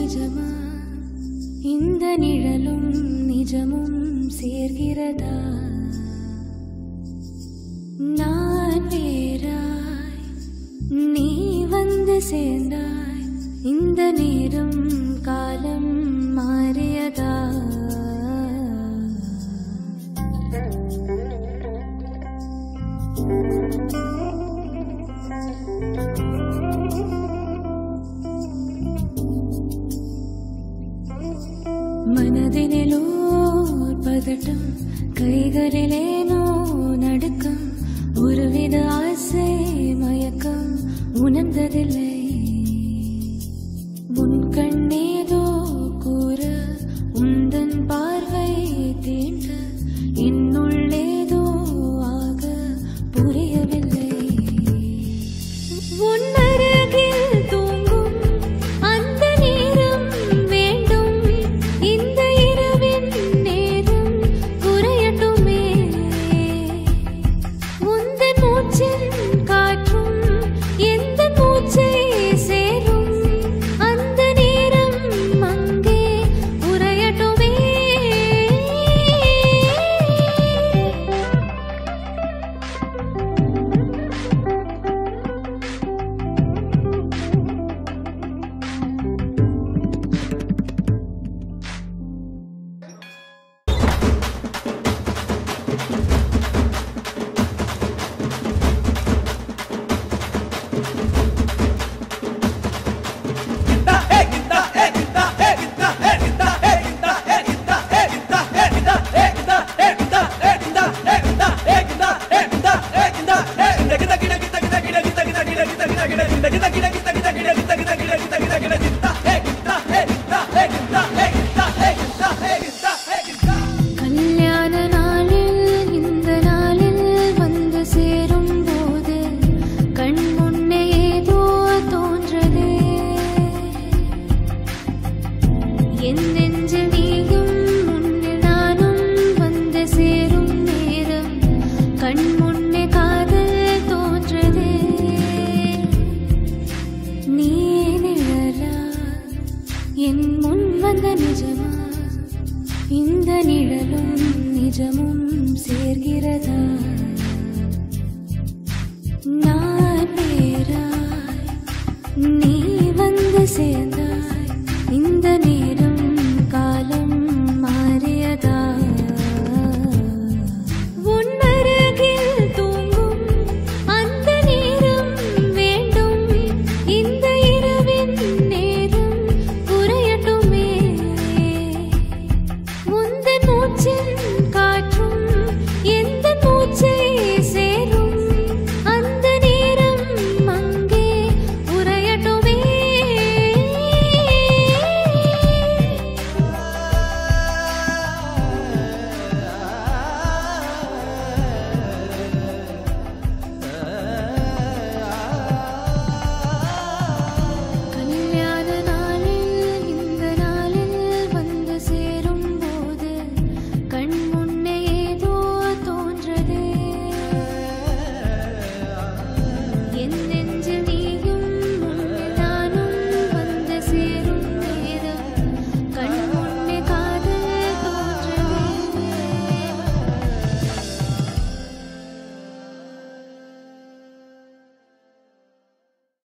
நிஜமா இந்த நிழலும் நிஜமும் சேர்கிறதா நான் வேறாய் நீ வந்து சேர்ந்தாய் இந்த நேரம் காலம் மாறியதா மனதினிலோ பதட்டம் கைகளிலேனோ நடுக்கம் ஒருவித ஆசை மயக்கம் உணர்ந்ததில்லை உன் கண்ணேதோ கூற உந்தன் பார்வை தீண்ட என்னுள்ளேதோ ஆக புரியவில்லை உன் அருகில் தூங்கும் அந்த நேரம் வேண்டும் இந்த இரவின் நேரம் குறையட்டுமே உந்தன் மூச்சின் காற்றும் எந்த மூச்சை சேரும் அந்த நேரம் அங்கே உறையட்டுமே கல்யாண நாளில் இந்த நாளில் வந்து சேரும் போது கண் முன்னே ஏதோ தோன்றதே என் நெஞ்சில் நீயும் முன்னில் நானும் வந்து சேரும் நேரம் கண் முன்னே காதல் தோன்றதே நீ நிழலா என் முன் வந்த நிஜமா இந்த நிழலும் நிஜமும் சேர்கிறதா நான் வேறாய் நீ வந்து சேர்ந்தாய் இந்த நேரம்